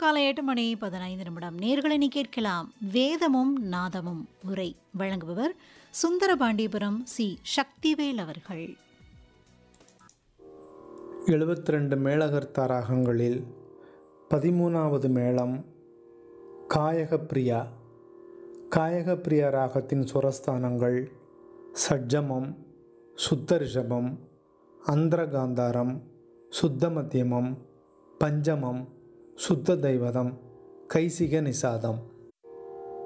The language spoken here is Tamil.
காலை எட்டு மணி பதினைந்து நிமிடம் நேர்களை கேட்கலாம் வேதமும் நாதமும் உரை வழங்குபவர் சுந்தரபாண்டியபுரம் சி சக்திவேல் அவர்கள் எழுபத்தி ரெண்டு மேளகர்த்தா ராகங்களில் பதிமூணாவது மேளம் காயகப்பிரியா காயகப்பிரியா ராகத்தின் சுரஸ்தானங்கள் சட்ஜமம் சுத்த ரிஷபம் அந்திரகாந்தாரம் சுத்த மத்தியமம் பஞ்சமம் சுத்த தெய்வதம் கைசிக நிசாதம்